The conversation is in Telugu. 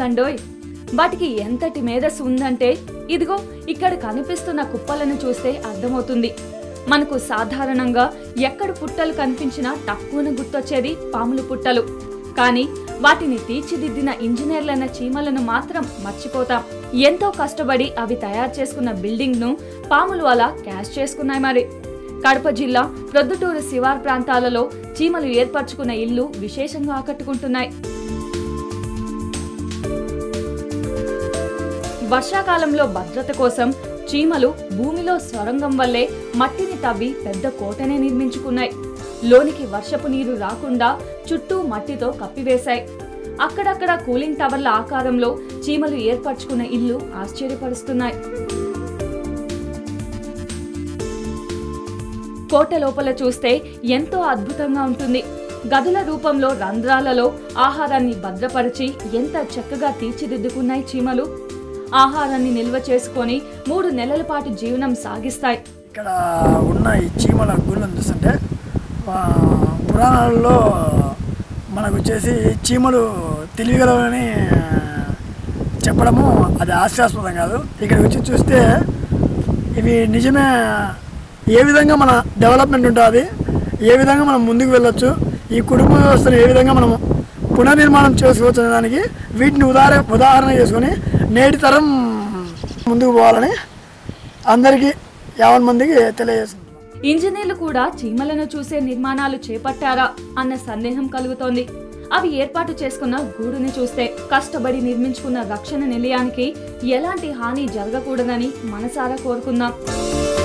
కాదండోయ్ వాటికి ఎంతటి మేధస్సు ఉందంటే ఇదిగో ఇక్కడ కనిపిస్తున్న కుప్పలను చూస్తే అర్థమవుతుంది మనకు సాధారణంగా ఎక్కడ పుట్టలు కనిపించినా తక్కువన గుర్తొచ్చేది పాములు పుట్టలు కానీ వాటిని తీర్చిదిద్దిన ఇంజనీర్లైన చీమలను మాత్రం మర్చిపోతాం ఎంతో కష్టపడి అవి తయారు చేసుకున్న బిల్డింగ్ ను పాములు అలా క్యాష్ చేసుకున్నాయి మరి కడప జిల్లా ప్రొద్దుటూరు శివార్ ప్రాంతాలలో చీమలు ఏర్పరచుకున్న ఇల్లు విశేషంగా ఆకట్టుకుంటున్నాయి వర్షాకాలంలో భద్రత కోసం చీమలు భూమిలో స్వరంగం వల్లే మట్టిని తవ్వి పెద్ద కోటనే నిర్మించుకున్నాయి లోనికి వర్షపు నీరు రాకుండా చుట్టూ మట్టితో కప్పివేశాయి అక్కడక్కడ కూలింగ్ టవర్ల ఆకారంలో చీమలు ఏర్పరచుకున్న ఇల్లు ఆశ్చర్యపరుస్తున్నాయి కోట లోపల చూస్తే ఎంతో అద్భుతంగా ఉంటుంది గదుల రూపంలో రంధ్రాలలో ఆహారాన్ని భద్రపరిచి ఎంత చక్కగా తీర్చిదిద్దుకున్నాయి చీమలు ఆహారాన్ని నిల్వ చేసుకొని మూడు నెలల పాటు జీవనం సాగిస్తాయి ఇక్కడ ఉన్న ఈ చీమల గుళ్ళను చూస్తుంటే ఆ, పురాణాలలో మనకు వచ్చేసి చీమలు తెలివిగలవని చెప్పడము అది హాస్యాస్పదం కాదు ఇక్కడికి వచ్చి చూస్తే ఇవి నిజమే ఏ విధంగా మన డెవలప్మెంట్ ఉంటుంది ఏ విధంగా మనం ముందుకు వెళ్ళొచ్చు ఈ కుటుంబ వ్యవస్థను ఏ విధంగా మనం పునర్నిర్మాణం చేసుకోవచ్చు అనే దానికి వీటిని ఉదాహరణ ఉదాహరణ చేసుకొని నేటి తరం ముందుకు పోవాలని అందరికీ యావన్ మందికి తెలియజేస్తున్నాం ఇంజనీర్లు కూడా చీమలను చూసే నిర్మాణాలు చేపట్టారా అన్న సందేహం కలుగుతోంది అవి ఏర్పాటు చేసుకున్న గూడుని చూస్తే కష్టపడి నిర్మించుకున్న రక్షణ నిలయానికి ఎలాంటి హాని జరగకూడదని మనసారా కోరుకుందాం